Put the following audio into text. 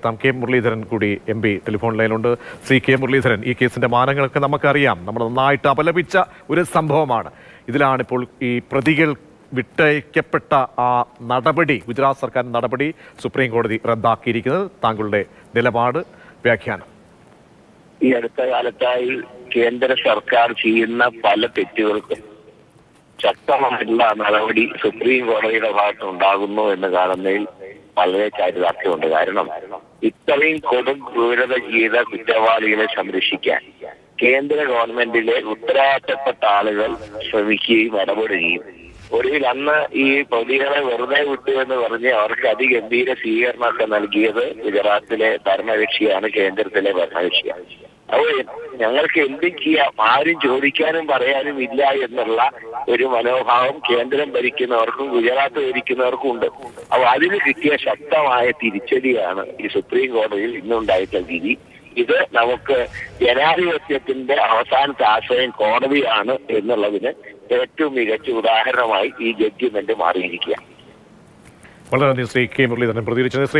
താം കെ മുരളീധരൻ കൂടി M P telephone ലൈനിലുണ്ട് ശ്രീ കെ മുരളീധരൻ ഈ കേസിന്റെ മാനങ്ങളൊക്കെ നമുക്കറിയാം നമ്മൾ നന്നായിട്ട് അപലപിച്ച ഒരു സംഭവമാണ് ഇതിലാണിപ്പോൾ ഈ പ്രതികൾ വിട്ടയക്കപ്പെട്ട ആ നടപടി ഗുജറാത്ത് സർക്കാർ നടപടി സുപ്രീം കോടതി റദ്ദാക്കിയിരിക്കുന്നത് താങ്കളുടെ നിലപാട് വ്യാഖ്യാനം ഈ അടുത്ത കാലത്തായി കേന്ദ്ര സർക്കാർ ചെയ്യുന്ന പല തെറ്റുകൾക്കും ശക്തമായിട്ടുള്ള നടപടി സുപ്രീം കോടതിയുടെ ഭാഗത്ത് ഉണ്ടാകുന്നു എന്ന് കാണുന്നതിൽ വളരെ ചാരിതാർത്ഥ്യമുണ്ട് കാരണം ഇത്രയും കൊടും ക്രൂരത ചെയ്ത കുറ്റവാളികളെ സംരക്ഷിക്കാൻ കേന്ദ്ര ഗവൺമെന്റിലെ ഉത്തരവാദിത്തപ്പെട്ട ആളുകൾ ശ്രമിക്കുകയും ഇടപെടുകയും ഒടുവിൽ അന്ന് ഈ പ്രതികളെ വെറുതെ വിട്ടു എന്ന് പറഞ്ഞ് അവർക്ക് അതിഗംഭീര സ്വീകരണമൊക്കെ നൽകിയത് ഗുജറാത്തിലെ ഭരണകക്ഷിയാണ് കേന്ദ്രത്തിലെ ഭരണകക്ഷിയാണ് അപ്പോൾ ഞങ്ങൾക്ക് എന്തും ചെയ്യാം ആരും ചോദിക്കാനും പറയാനും ഇല്ല എന്നുള്ള ഒരു മനോഭാവം കേന്ദ്രം ഭരിക്കുന്നവർക്കും ഗുജറാത്ത് ഭരിക്കുന്നവർക്കും ഉണ്ട് അപ്പോൾ അതിന് കിട്ടിയ ശക്തമായ തിരിച്ചടിയാണ് ഈ സുപ്രീം കോടതിയിൽ ഇന്നുണ്ടായിട്ടുള്ള വിധി ഇത് നമുക്ക് ജനാധിപത്യത്തിന്റെ അവസാനത്തെ ആശ്രയം കോടതിയാണ് എന്നുള്ളതിന് ഏറ്റവും മികച്ച ഉദാഹരണമായി ഈ ജഡ്ജിമെന്റ് മാറിയിരിക്കുകയാണ് വളരെ നന്ദി ശ്രീ കെ മുരളീധരൻ പ്രതികരിച്ചത് ശ്രീ